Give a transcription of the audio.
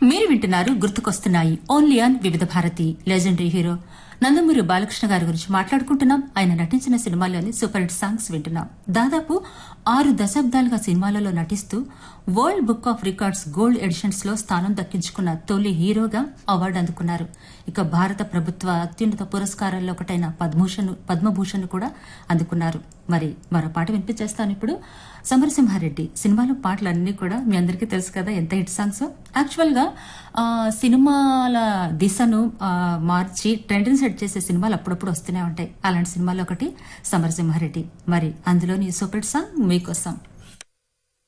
మీరు వింటున్నారు గుర్తుకొస్తున్నాయి only on Vividh Bharati legendary hero Nandamuri Balakrishna గారి గురించి మాట్లాడుకుంటున్నాం ఆయన నటించిన సినిమాల్లోని సూపర్ హిట్ సాంగ్స్ వింటున్నాం దాదాపు ఆరు దశాబ్దాలుగా సినిమాలలో నటిస్తూ world book of records gold editions లో స్థానం దక్కించుకున్న తొలి హీరోగా అవార్డు అందుకున్నారు ఇక భారత ప్రభుత్వ అత్యున్నత పురస్కారాల్లో ఒకటైన పద్మభూషణ్ పద్మభూషణ్ కూడా అందుకున్నారు మరి మరో పాట వినిపించేస్తాను ఇప్పుడు సమరసింహారెడ్డి సినిమాలో పాటలన్నీ కూడా మీ అందరికీ తెలుసు కదా ఎంత హిట్ సాంగ్స్ యాక్చువల్ గా ఆ, సినిమాల దిశను ఆ, మార్చి ట్రెండ్ని సెట్ చేసే సినిమాలు అప్పుడప్పుడు వస్తూనే ఉంటాయి అలాంటి సినిమాలో ఒకటి సమరసింహారెడ్డి మరి అందులోని సూపర్ హిట్ సాంగ్ మీకోసం